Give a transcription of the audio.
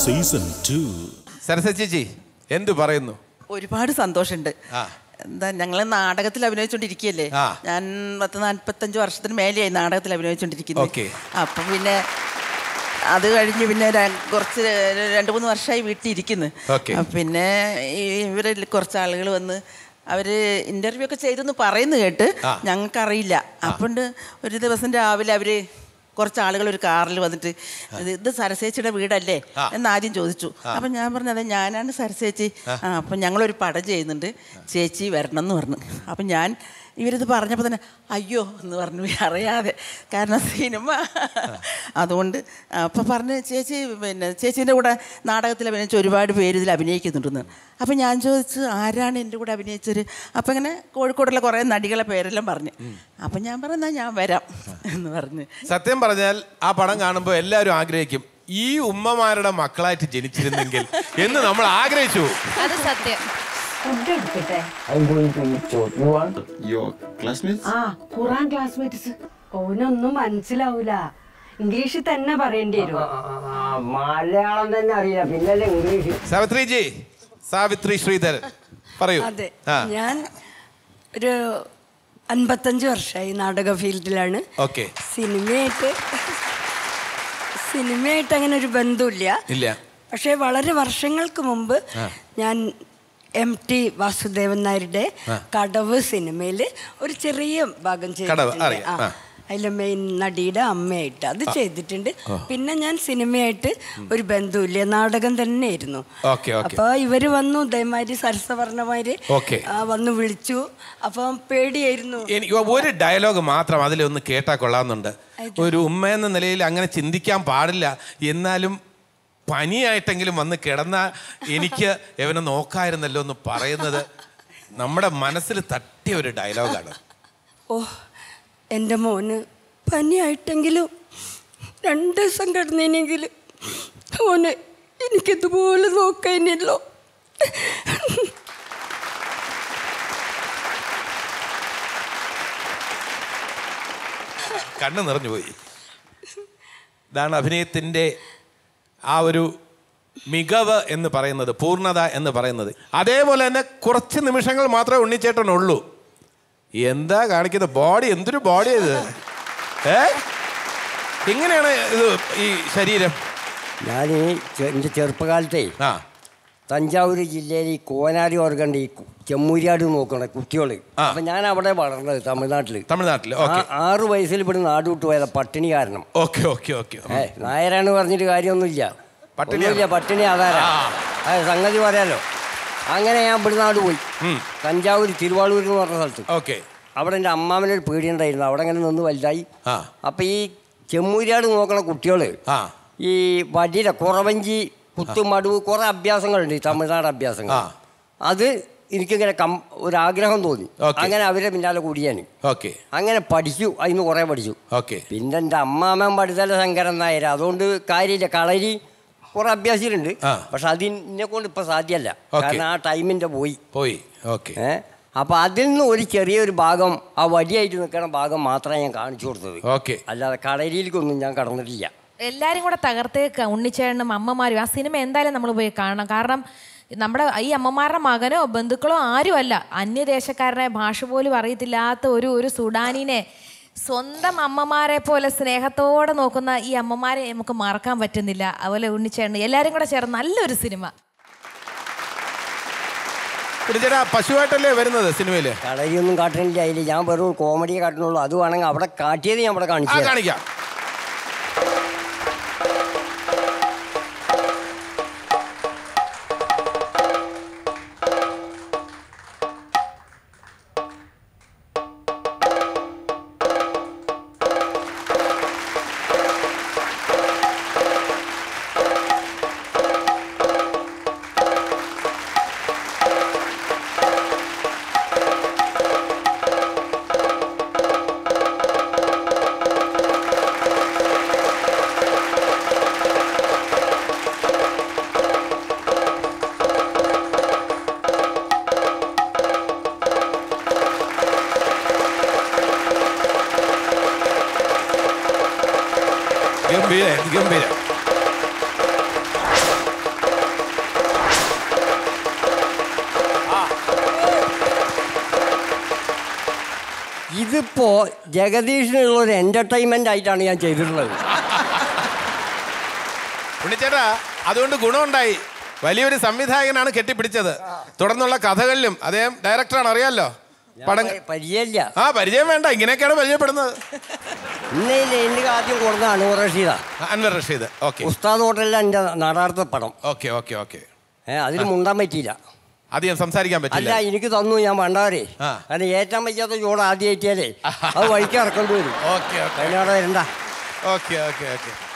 Season two സരസ ചേച്ചി എന്തു പറയുന്നു ഒരുപാട് സന്തോഷമുണ്ട് ആ. എന്താ ഞങ്ങൾ നാടകത്തിൽ അഭിനയിച്ചുകൊണ്ടിരിക്കുകയല്ലേ ആ. ഞാൻ പത്ത് നാൽപ്പത്തഞ്ച് വർഷത്തിന് മേലെയായി നാടകത്തിൽ അഭിനയിച്ചുകൊണ്ടിരിക്കുന്നത് ഓക്കേ. അപ്പം പിന്നെ അത് കഴിഞ്ഞ് പിന്നെ ര- കുറച്ച് രണ്ട് മൂന്ന് വർഷമായി വീട്ടിൽ ഇരിക്കുന്നു ഓക്കേ. അപ്പം പിന്നെ ഈ ഇവരിൽ കുറച്ച് ആളുകൾ വന്ന് അവര് ഇന്റർവ്യൂ ഒക്കെ ചെയ്തെന്ന് പറയുന്നു കേട്ട് ആ. ഞങ്ങൾക്കറിയില്ല അപ്പോണ്ട് ഒരു ദിവസം രാവിലെ അവര് കുറച്ച് ആളുകൾ ഒരു കാറിൽ വന്നിട്ട് ഇത് ഇത് സരസേച്ചിയുടെ വീടല്ലേ ആ. എന്ന് ആദ്യം ചോദിച്ചു അപ്പം ഞാൻ പറഞ്ഞു അതെ ഞാനാണ് സരസേച്ചി ആ അപ്പം ഞങ്ങളൊരു പടം ചെയ്യുന്നുണ്ട് ചേച്ചി വരണം എന്ന് പറഞ്ഞു അപ്പം ഞാൻ ഇവരിത് പറഞ്ഞപ്പോൾ തന്നെ അയ്യോ എന്ന് പറഞ്ഞു അറിയാതെ കാരണം സിനിമ അതുകൊണ്ട് അപ്പം പറഞ്ഞ് ചേച്ചി പിന്നെ ചേച്ചീൻ്റെ കൂടെ നാടകത്തിൽ അഭിനയിച്ച ഒരുപാട് പേര് ഇതിൽ അഭിനയിക്കുന്നുണ്ടെന്ന് അപ്പം ഞാൻ ചോദിച്ചു ആരാണ് എൻ്റെ കൂടെ അഭിനയിച്ചത് അപ്പം ഇങ്ങനെ കോഴിക്കോടുള്ള കുറേ നടികളെ പേരെല്ലാം പറഞ്ഞു അപ്പം ഞാൻ പറഞ്ഞാൽ ഞാൻ വരാം എന്ന് പറഞ്ഞ് സത്യം പറഞ്ഞാൽ ആ പടം കാണുമ്പോൾ എല്ലാവരും ആഗ്രഹിക്കും ഈ ഉമ്മമാരുടെ മക്കളായിട്ട് ജനിച്ചിരുന്നെങ്കിൽ എന്ന് നമ്മൾ ആഗ്രഹിച്ചു പോകും. അത് സത്യം ഫുഡ് എടുക്കട്ടെ I'm going to eat your, you want? Your classmates? ആ ഖുറാൻ ക്ലാസ്മേറ്റ്സ് ഓനൊന്നും മനസ്സിലാവൂല ഇംഗ്ലീഷിൽ തന്നെ പറയേണ്ടി വരും മലയാളം തന്നെ അറിയില്ല പിന്നല്ലേ ഇംഗ്ലീഷ് സാവിത്രി ജി സാവിത്രി ശ്രീധരൻ പറയൂ അതെ ആ ഞാൻ ഒരു അൻപത്തഞ്ച് വർഷമായി നാടക ഫീൽഡിലാണ് ഓക്കെ സിനിമയായിട്ട് സിനിമയായിട്ട് അങ്ങനെ ഒരു ബന്ധമില്ല ഇല്ല പക്ഷേ വളരെ വർഷങ്ങൾക്ക് മുമ്പ് ഞാൻ എം ടി വാസുദേവൻ നായരുടെ കടവ് സിനിമയിൽ ഒരു ചെറിയ ഭാഗം കടവ്, ചെയ്തിട്ടുണ്ട് അറിയാം. ആ. ആ. അതിലെ മെയിൻ നടിയുടെ അമ്മയായിട്ട് അത് ചെയ്തിട്ടുണ്ട് പിന്നെ ഞാൻ സിനിമയായിട്ട് ഒരു ബന്ധമില്ല നാടകം തന്നെയായിരുന്നു ഓക്കെ ഓക്കെ അപ്പൊ ഇവര് വന്നു ഇതേമാതിരി സരസ പറഞ്ഞമാതിരി ഓക്കെ. ആ, വന്നു വിളിച്ചു അപ്പം പേടിയായിരുന്നു എനിക്ക് ഒരു ഡയലോഗ് മാത്രം അതിലൊന്ന് കേട്ടാ കൊള്ളാമെന്നുണ്ട് ഒരു ഉമ്മ എന്ന നിലയിൽ അങ്ങനെ ചിന്തിക്കാൻ പാടില്ല എന്നാലും പനിയായിട്ടെങ്കിലും വന്ന് കിടന്ന എനിക്ക് ഇവനെ നോക്കായിരുന്നല്ലോ എന്ന് പറയുന്നത് നമ്മുടെ മനസ്സിൽ തട്ടിയ ഒരു ഡയലോഗാണ് ഓ എൻ്റെ മോന് പനിയായിട്ടെങ്കിലും രണ്ട് ദിവസം കിടന്നേനെങ്കിലും മോന് എനിക്കിതുപോലെ നോക്കാനല്ലോ കണ്ണ് നിറഞ്ഞു പോയി ഇതാണ് അഭിനയത്തിൻ്റെ ആ ഒരു മികവ് എന്ന് പറയുന്നത് പൂർണ്ണത എന്ന് പറയുന്നത് അതേപോലെ തന്നെ കുറച്ച് നിമിഷങ്ങൾ മാത്രമേ ഉണ്ണിച്ചേട്ടനുള്ളൂ എന്താ കാണിക്കുന്നത് ബോഡി എന്തൊരു ബോഡി ഇത് ഏ എങ്ങനെയാണ് ഇത് ഈ ശരീരം ഞാൻ ഈ ചെ- എൻ്റെ ചെറുപ്പകാലത്തെ ആ തഞ്ചാവൂർ ജില്ലയിൽ ഈ കോനാരി ഓർക്കണ്ട് ഈ കു- ചെമ്മൂരിയാട് നോക്കണ കുട്ടികൾ ആ. അപ്പം ഞാൻ അവിടെ വളർന്നത് തമിഴ്നാട്ടിൽ തമിഴ്നാട്ടിൽ ഓക്കെ ആ- ആറ് വയസ്സിൽ ഇവിടെ നാട് വിട്ടു പോയതാ പട്ടിണി കാരണം ഓക്കെ ഓക്കെ ഓക്കെ ഏ നായരാണ് പറഞ്ഞിട്ട് കാര്യമൊന്നുമില്ല പട്ടിണിയാണ്. ഒന്നുമില്ല പട്ടിണി ആധാരം ആ. ആ സംഗതി പറയാലോ അങ്ങനെ ഞാൻ ഇവിടെ നാട് പോയി ഉം. തഞ്ചാവൂർ തിരുവാളൂർ എന്ന് പറഞ്ഞ സ്ഥലത്ത് ഓക്കെ അവിടെ എൻ്റെ അമ്മാവനൊരു പേടിയുണ്ടായിരുന്നു അവിടെ അങ്ങനെ നിന്ന് വലുതായി ആ അപ്പം ഈ ചെമ്മൂരിയാട് നോക്കണ കുട്ടികൾ ആ ഈ വടിയില കുറവഞ്ചി കുത്തുമടുവ് കുറേ അഭ്യാസങ്ങളുണ്ട് ഈ തമിഴ്നാട് അഭ്യാസങ്ങൾ ആ. അത് എനിക്കിങ്ങനെ കം ഒരാഗ്രഹം തോന്നി ഓക്കേ. അങ്ങനെ അവരെ പിന്നാലെ കൂടി ഞാൻ ഓക്കെ അങ്ങനെ പഠിച്ചു അതിന് കുറേ പഠിച്ചു ഓക്കെ പിന്നെ എൻ്റെ അമ്മാമ്മൻ പഠിത്തല ശങ്കരൻ നായർ അതുകൊണ്ട് കാര്യമില്ല കളരി കുറേ അഭ്യാസികളുണ്ട് ആ. പക്ഷെ അതിനെ കൊണ്ട് ഇപ്പം സാധ്യമല്ല ഓക്കേ. കാരണം ആ ടൈമിൻ്റെ പോയി പോയി ഓക്കെ ഏ അപ്പം അതിൽ നിന്ന് ഒരു ചെറിയൊരു ഭാഗം ആ വടിയായിട്ട് നിൽക്കുന്ന ഭാഗം മാത്രമേ ഞാൻ കാണിച്ചു കൊടുത്തത് ഓക്കെ അല്ലാതെ കളരിയിലേക്കൊന്നും ഞാൻ കടന്നിട്ടില്ല എല്ലാരും കൂടെ തകർത്തേക്ക ഉണ്ണിച്ചേട്ടനും അമ്മമാരും ആ സിനിമ എന്തായാലും നമ്മൾ പോയി കാണണം കാരണം നമ്മുടെ ഈ അമ്മമാരുടെ മകനോ ബന്ധുക്കളോ ആരുമല്ല അന്യദേശക്കാരനെ ഭാഷ പോലും അറിയത്തില്ലാത്ത ഒരു ഒരു സുഡാനിനെ സ്വന്തം അമ്മമാരെ പോലെ സ്നേഹത്തോടെ നോക്കുന്ന ഈ അമ്മമാരെ നമുക്ക് മറക്കാൻ പറ്റുന്നില്ല അതുപോലെ ഉണ്ണിച്ചേട്ടൻ എല്ലാരും കൂടെ ചേർന്ന് നല്ലൊരു സിനിമ ചേട്ടാ പശുവായിട്ടല്ലേ വരുന്നത് സിനിമയില് കളരിയൊന്നും കാട്ടണില്ല അതിൽ ഞാൻ വെറും കോമഡിയെ കാട്ടണുള്ളൂ അത് വേണമെങ്കിൽ അവിടെ കാട്ടിയത് ഞാൻ അവിടെ ആ കാണിച്ചു തരാം. കാണിക്കാം ഗംഭീര ഗംഭീര ഇതിപ്പോ ജഗദീഷിനുള്ള ഒരു എന്റർടൈൻമെന്റ് ആയിട്ടാണ് ഞാൻ ചെയ്തിട്ടുള്ളത് ഉണ്ണിച്ചേട്ടാ അതുകൊണ്ട് ഗുണമുണ്ടായി വലിയൊരു സംവിധായകനാണ് കെട്ടിപ്പിടിച്ചത് തുടർന്നുള്ള കഥകളിലും അദ്ദേഹം ഡയറക്ടറാണ് അറിയാലോ പടം പരിചയമില്ല ആ പരിചയം വേണ്ട ഇങ്ങനെയൊക്കെയാണ് പരിചയപ്പെടുന്നത് ഇന്ന എനിക്ക് ആദ്യം കൊടുത്ത അനൂർ റഷീദ അൻവർ റഷീദ് ഓക്കെ ഉസ്താദ് ഹോട്ടലിലെ എൻ്റെ നാടാർത്ഥ പടം ഓക്കെ ഓക്കെ ഓക്കെ ഏ അതിൽ മുണ്ടാൻ പറ്റിയില്ല അധികം സംസാരിക്കാൻ അല്ല പറ്റില്ല എനിക്ക് തന്നു ഞാൻ വേണ്ടാറേ ആ. കാരണം ഏറ്റാൻ പറ്റാത്ത ചൂട് ആദ്യം ഏറ്റിയാലേ അത് വഴിക്ക് ഇറക്കേണ്ടി വരും ഓക്കെ ഓക്കെ അതിനവിടെ വരണ്ട ഓക്കെ ഓക്കെ ഓക്കെ